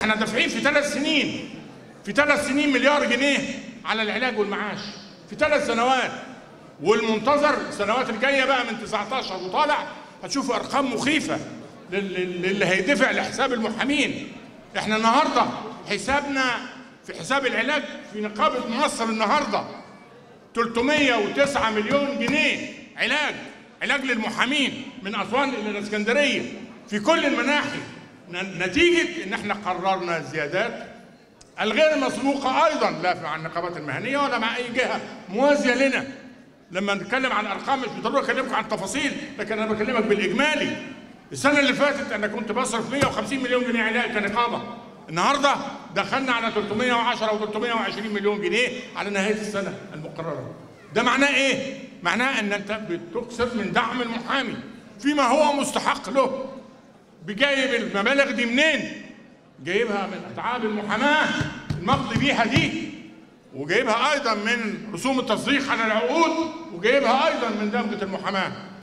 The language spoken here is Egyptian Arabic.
احنا دافعين في ثلاث سنين في ثلاث سنين مليار جنيه على العلاج والمعاش في ثلاث سنوات والمنتظر السنوات الجايه بقى من 19 وطالع هتشوفوا ارقام مخيفه لل- لل- للي هيدفع لحساب المحامين احنا النهارده حسابنا في حساب العلاج في نقابه مصر النهارده 309 مليون جنيه علاج علاج للمحامين من اسوان الى الاسكندريه في كل المناحي ن- نتيجه ان احنا قررنا الزيادات الغير مسبوقه ايضا لا مع النقابات المهنيه ولا مع اي جهه موازيه لنا لما نتكلم عن ارقام مش بالضروره اكلمك عن تفاصيل لكن انا بكلمك بالاجمالي السنه اللي فاتت انا كنت بصرف 150 مليون جنيه علاج كنقابه النهارده دخلنا على 310 او 320 مليون جنيه على نهايه السنه المقرره ده معناه ايه معناه ان انت بتكسب من دعم المحامي فيما هو مستحق له بجايب المبالغ دي منين جايبها من اتعاب المحاماه المقضي بيها دي وجايبها ايضا من رسوم التصديق على العقود وجايبها ايضا من دمجه المحاماه